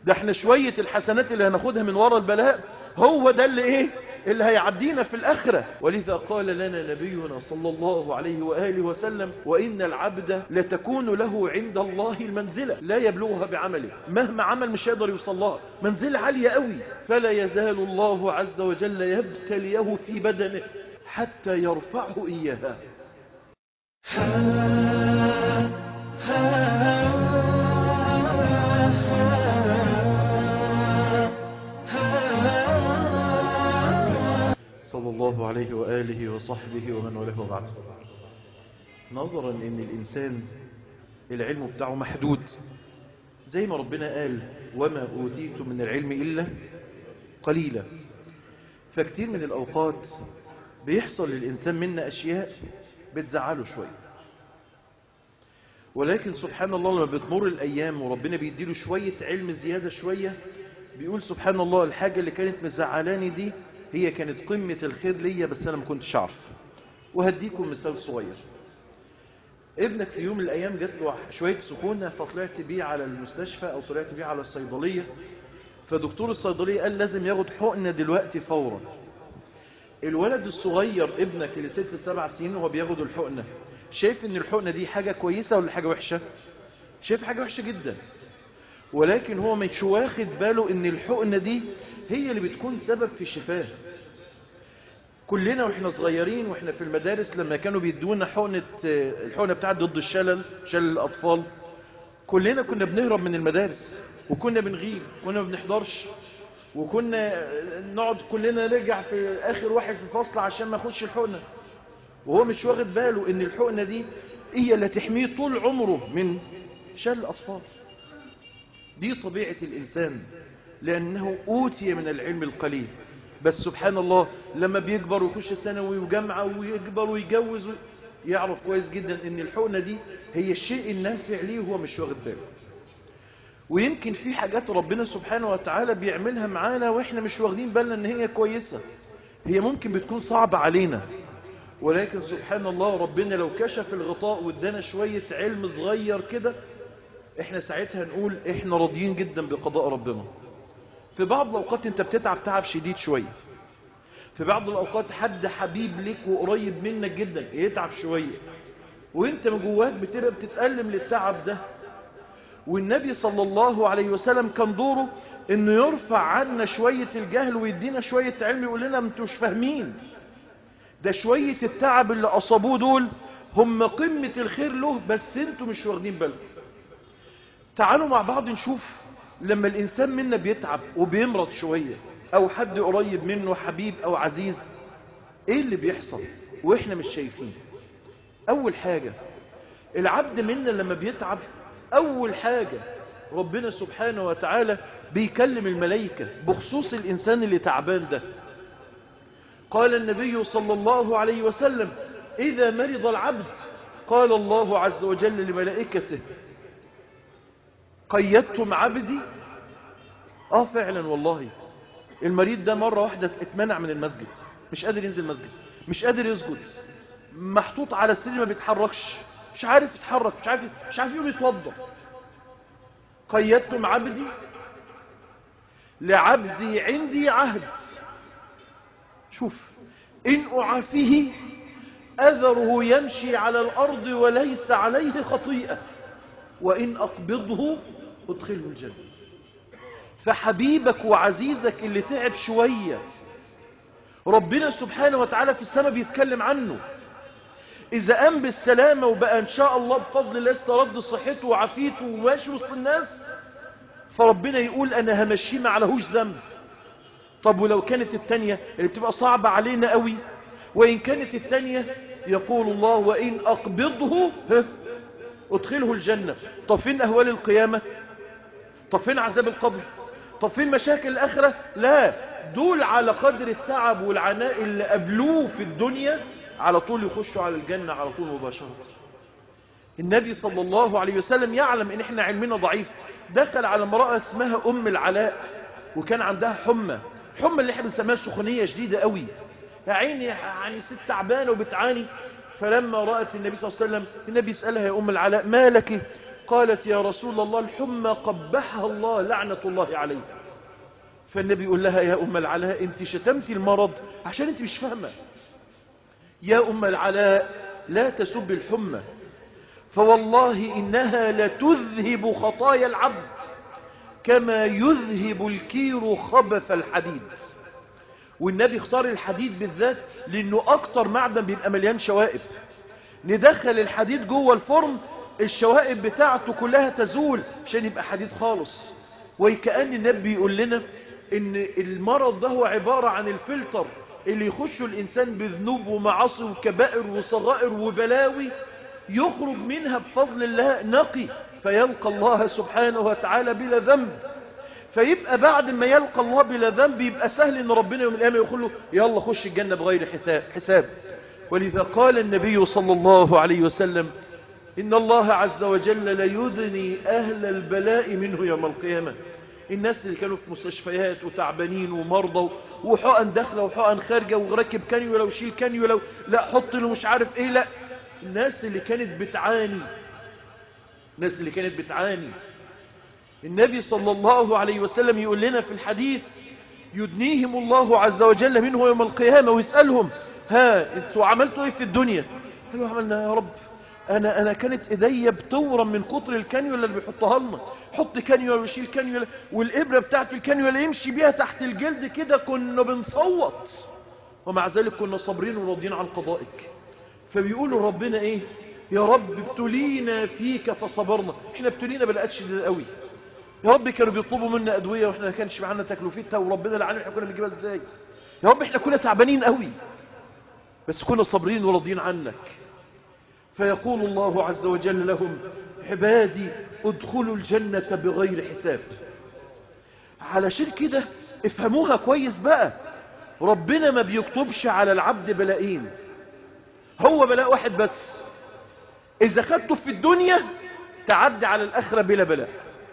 ده احنا شوية الحسنات اللي هناخدها من وراء البلاء هو ده اللي ايه اللي هيعدينا في الآخرة ولذا قال لنا نبينا صلى الله عليه وآله وسلم وإن العبد لتكون له عند الله المنزلة لا يبلغها بعمله مهما عمل مش يقدر يوصل لها منزلة عالية قوي فلا يزال الله عز وجل يبتليه في بدنه حتى يرفعه إياها صلى الله عليه وآله وصحبه ومن وله وبعد نظرا ان الانسان العلم بتاعه محدود زي ما ربنا قال وما اوتيت من العلم الا قليلا فكتير من الاوقات بيحصل للانسان منا اشياء بتزعله شوية ولكن سبحان الله لما بتمر الايام وربنا بيديله شوية علم زيادة شوية بيقول سبحان الله الحاجة اللي كانت مزعلاني دي هي كانت قمة الخير ليا بس أنا ما كنتش أعرف وهديكم مثال صغير ابنك في يوم من الأيام جات له شوية سكونة فطلعت بيه على المستشفى أو طلعت بيه على الصيدلية فدكتور الصيدلية قال لازم ياخد حقنة دلوقتي فورا الولد الصغير ابنك اللي ست سبع سنين وهو بياخد الحقنة شايف ان الحقنة دي حاجة كويسة ولا حاجة وحشة شايف حاجة وحشة جدا ولكن هو مش واخد باله ان الحقنة دي هي اللي بتكون سبب في شفاه كلنا واحنا صغيرين واحنا في المدارس لما كانوا بيدونا حقنة الحقنة بتاعت ضد الشلل شلل الأطفال كلنا كنا بنهرب من المدارس وكنا بنغيب كنا ما بنحضرش وكنا نقعد كلنا نرجع في آخر واحد في الفصل عشان ما ياخدش الحقنة وهو مش واخد باله ان الحقنة دي هي اللي تحميه طول عمره من شلل الأطفال دي طبيعة الإنسان لأنه أوتي من العلم القليل بس سبحان الله لما بيكبر ويخش ثانوي وجامعة ويكبر ويجوز يعرف كويس جدا ان الحقنة دي هي الشيء النافع ليه وهو مش واخد باله ويمكن في حاجات ربنا سبحانه وتعالى بيعملها معانا واحنا مش واخدين بالنا ان هي كويسة هي ممكن بتكون صعبة علينا ولكن سبحان الله ربنا لو كشف الغطاء وادانا شوية علم صغير كده احنا ساعتها نقول احنا راضيين جدا بقضاء ربنا في بعض الأوقات أنت بتتعب تعب شديد شوية في بعض الأوقات حد حبيب لك وقريب منك جدا يتعب شوية وانت من جواك بتبقى بتتألم للتعب ده والنبي صلى الله عليه وسلم كان دوره انه يرفع عنا شوية الجهل ويدينا شوية علم يقول لنا انتوا مش فاهمين ده شوية التعب اللي أصابوه دول هم قمة الخير له بس انتوا مش واخدين بالكم تعالوا مع بعض نشوف لما الإنسان منا بيتعب وبيمرض شوية أو حد قريب منه حبيب أو عزيز إيه اللي بيحصل وإحنا مش شايفين أول حاجة العبد منا لما بيتعب أول حاجة ربنا سبحانه وتعالى بيكلم الملائكة بخصوص الإنسان اللي تعبان ده قال النبي صلى الله عليه وسلم إذا مرض العبد قال الله عز وجل لملائكته قيدتم عبدي اه فعلا والله المريض ده مرة واحدة اتمنع من المسجد مش قادر ينزل المسجد مش قادر يسجد محطوط على السرير ما بيتحركش مش عارف يتحرك مش عارف مش عارف يقوم يتوضا قيدتم عبدي لعبدي عندي عهد شوف إن أعافيه أذره يمشي على الأرض وليس عليه خطيئة وإن أقبضه أدخله الجنة فحبيبك وعزيزك اللي تعب شوية ربنا سبحانه وتعالى في السماء بيتكلم عنه إذا قام بالسلامة وبقى إن شاء الله بفضل الله استرد صحته وعافيته وماشي وسط الناس فربنا يقول أنا همشيه ما عليهوش ذنب طب ولو كانت التانية اللي بتبقى صعبة علينا قوي وإن كانت التانية يقول الله وإن أقبضه ها ادخله الجنة طب فين أهوال القيامة طب فين عذاب القبر طب فين مشاكل الآخرة لا دول على قدر التعب والعناء اللي قبلوه في الدنيا على طول يخشوا على الجنة على طول مباشرة النبي صلى الله عليه وسلم يعلم ان احنا علمنا ضعيف دخل على امرأة اسمها ام العلاء وكان عندها حمى الحمى اللي احنا بنسميها سخونية شديدة قوي يا عيني يعني ست تعبانة وبتعاني فلما رأت النبي صلى الله عليه وسلم النبي يسألها يا ام العلاء ما لك قالت يا رسول الله الحمى قبحها الله لعنة الله عليه فالنبي يقول لها يا أم العلاء انت شتمتي المرض عشان انت مش فاهمة يا أم العلاء لا تسب الحمى فوالله إنها لتذهب خطايا العبد كما يذهب الكير خبث الحديد والنبي اختار الحديد بالذات لأنه أكتر معدن بيبقى مليان شوائب ندخل الحديد جوه الفرن الشوائب بتاعته كلها تزول عشان يبقى حديد خالص وكأن النبي يقول لنا ان المرض ده هو عبارة عن الفلتر اللي يخش الإنسان بذنوب ومعاصي وكبائر وصغائر وبلاوي يخرج منها بفضل الله نقي فيلقى الله سبحانه وتعالى بلا ذنب فيبقى بعد ما يلقى الله بلا ذنب يبقى سهل ان ربنا يوم القيامة يقول له يلا خش الجنة بغير حساب ولذا قال النبي صلى الله عليه وسلم إن الله عز وجل ليدني أهل البلاء منه يوم القيامة الناس اللي كانوا في مستشفيات وتعبانين ومرضى وحقن داخله وحقن خارجه وركب كانيولا وشيل كانيولا لا حط له مش عارف ايه لا الناس اللي كانت بتعاني الناس اللي كانت بتعاني النبي صلى الله عليه وسلم يقول لنا في الحديث يدنيهم الله عز وجل منه يوم القيامة ويسألهم ها انتوا عملتوا ايه في الدنيا قالوا عملنا يا رب انا انا كانت ايديا بتورم من كتر الكانيولا اللي بيحطها لنا حط كانيولا ويشيل كانيولا والابره بتاعت الكانيولا يمشي بيها تحت الجلد كده كنا بنصوت ومع ذلك كنا صابرين وراضيين عن قضائك فبيقولوا ربنا ايه يا رب ابتلينا فيك فصبرنا احنا ابتلينا بلاقات شديده قوي يا رب كانوا بيطلبوا منا ادويه واحنا ما كانش معانا تكلفتها وربنا اللي عالم احنا كنا بنجيبها ازاي يا رب احنا كنا تعبانين قوي بس كنا صابرين وراضيين عنك فيقول الله عز وجل لهم عبادي ادخلوا الجنة بغير حساب علشان كده افهموها كويس بقى ربنا ما بيكتبش على العبد بلاءين هو بلاء واحد بس اذا خدته في الدنيا تعدي على الاخرة بلا بلاء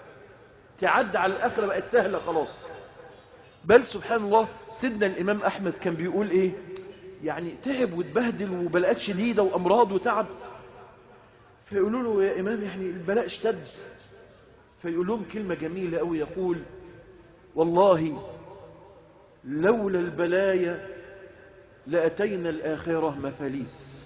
تعدي على الاخرة بقت سهلة خلاص بل سبحان الله سيدنا الامام احمد كان بيقول ايه يعني تعب واتبهدل وبلاءات شديدة وامراض وتعب فيقولوا له يا إمام يعني البلاء اشتد فيقول لهم كلمة جميلة أو يقول والله لولا البلايا لأتينا الآخرة مفاليس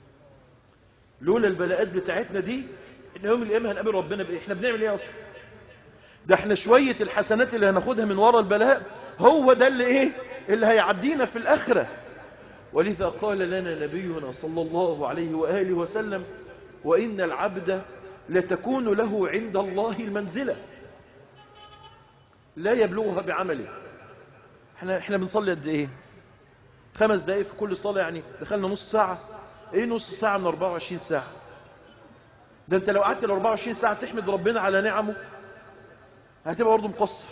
لولا البلاءات بتاعتنا دي إن يوم القيامة هنقابل ربنا بإيه احنا بنعمل ايه أصلا ده احنا شوية الحسنات اللي هناخدها من وراء البلاء هو ده اللي ايه اللي هيعدينا في الآخرة ولذا قال لنا نبينا صلى الله عليه وآله وسلم وإن العبد لتكون له عند الله المنزلة لا يبلغها بعمله احنا, احنا بنصلي قد ايه خمس دقائق في كل صلاة يعني دخلنا نص ساعة ايه نص ساعة من 24 ساعة ده انت لو قعدت ال 24 ساعة تحمد ربنا على نعمه هتبقى برضه مقصر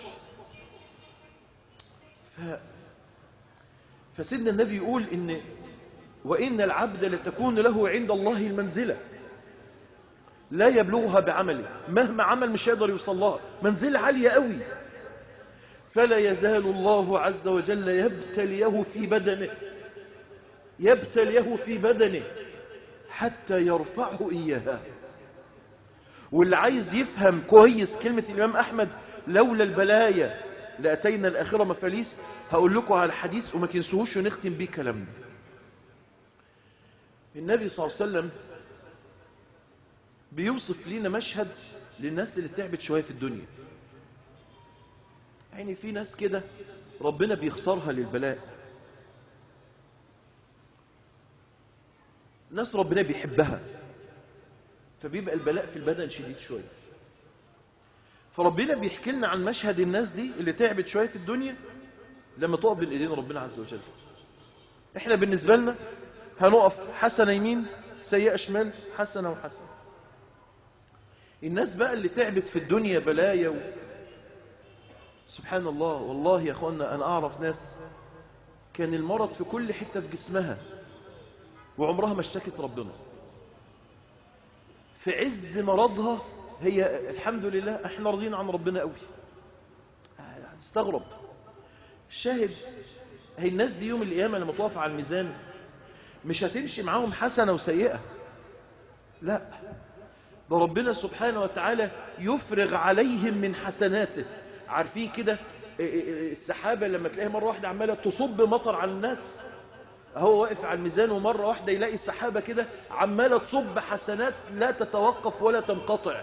ف... فسيدنا النبي يقول ان وإن العبد لتكون له عند الله المنزلة لا يبلغها بعمله مهما عمل مش يقدر يوصل لها منزلة عالية قوي فلا يزال الله عز وجل يبتليه في بدنه يبتليه في بدنه حتى يرفعه إياها واللي عايز يفهم كويس كلمة الإمام أحمد لولا البلايا لأتينا الآخرة مفاليس هقول لكم على الحديث وما تنسوهوش ونختم بيه كلامنا النبي صلى الله عليه وسلم بيوصف لنا مشهد للناس اللي تعبت شوية في الدنيا يعني في ناس كده ربنا بيختارها للبلاء ناس ربنا بيحبها فبيبقى البلاء في البدن شديد شوية فربنا بيحكي لنا عن مشهد الناس دي اللي تعبت شوية في الدنيا لما تقف بين ايدين ربنا عز وجل احنا بالنسبة لنا هنقف حسنة يمين سيئة شمال حسنة وحسنة الناس بقى اللي تعبت في الدنيا بلايا و... سبحان الله والله يا أخوانا أنا أعرف ناس كان المرض في كل حتة في جسمها وعمرها ما اشتكت ربنا في عز مرضها هي الحمد لله احنا راضيين عن ربنا قوي استغرب الشاهد هي الناس دي يوم القيامة لما تقف على الميزان مش هتمشي معاهم حسنة وسيئة لا ده ربنا سبحانه وتعالى يفرغ عليهم من حسناته عارفين كده السحابة لما تلاقيها مرة واحدة عمالة تصب مطر على الناس هو واقف على الميزان ومرة واحدة يلاقي السحابة كده عمالة تصب حسنات لا تتوقف ولا تنقطع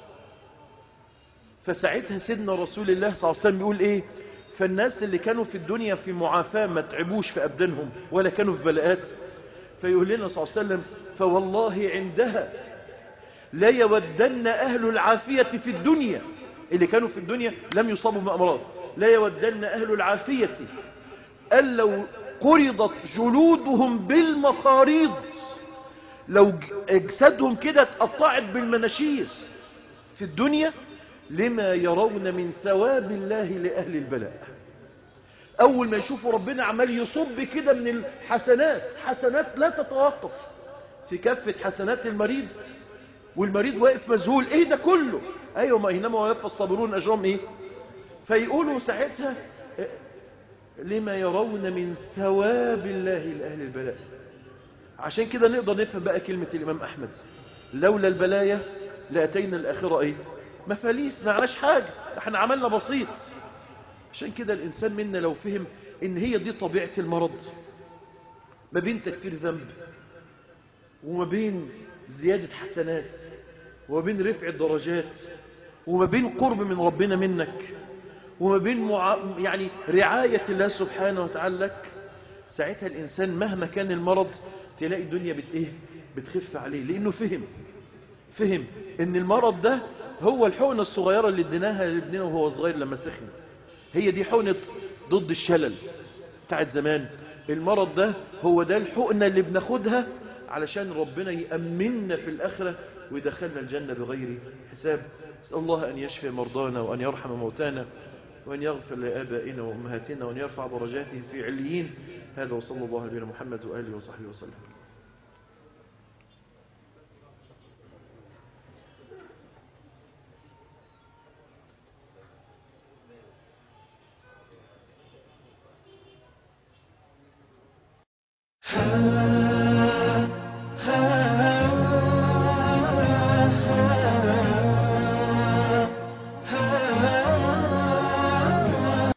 فساعتها سيدنا رسول الله صلى الله عليه وسلم يقول ايه فالناس اللي كانوا في الدنيا في معافاة ما تعبوش في أبدانهم ولا كانوا في بلاءات فيقول لنا صلى الله عليه وسلم فوالله عندها لا يودن أهل العافية في الدنيا اللي كانوا في الدنيا لم يصابوا بأمراض لا يودن أهل العافية أن لو قرضت جلودهم بالمخاريض لو اجسادهم كده اتقطعت بالمناشير في الدنيا لما يرون من ثواب الله لأهل البلاء أول ما يشوفوا ربنا عمال يصب كده من الحسنات حسنات لا تتوقف في كفة حسنات المريض والمريض واقف مذهول ايه ده كله ايوه ما انما ويوفى الصابرون اجرهم ايه فيقولوا ساعتها لما يرون من ثواب الله لأهل البلاء عشان كده نقدر نفهم بقى كلمة الإمام أحمد لولا البلايا لأتينا الآخرة إيه مفاليس ما عناش حاجة احنا عملنا بسيط عشان كده الإنسان منا لو فهم إن هي دي طبيعة المرض ما بين تكفير ذنب وما بين زيادة حسنات وما بين رفع الدرجات وما بين قرب من ربنا منك وما بين مع... يعني رعاية الله سبحانه وتعالى لك ساعتها الإنسان مهما كان المرض تلاقي الدنيا بت... إيه؟ بتخف عليه لأنه فهم فهم إن المرض ده هو الحقنة الصغيرة اللي اديناها لابننا وهو صغير لما سخن هي دي حقنة ضد الشلل بتاعت زمان المرض ده هو ده الحقنة اللي بناخدها علشان ربنا يأمننا في الآخرة ويدخلنا الجنة بغير حساب نسأل الله أن يشفي مرضانا وأن يرحم موتانا وأن يغفر لآبائنا وأمهاتنا وأن يرفع درجاتهم في عليين هذا وصلى الله على محمد وآله وصحبه وسلم Ha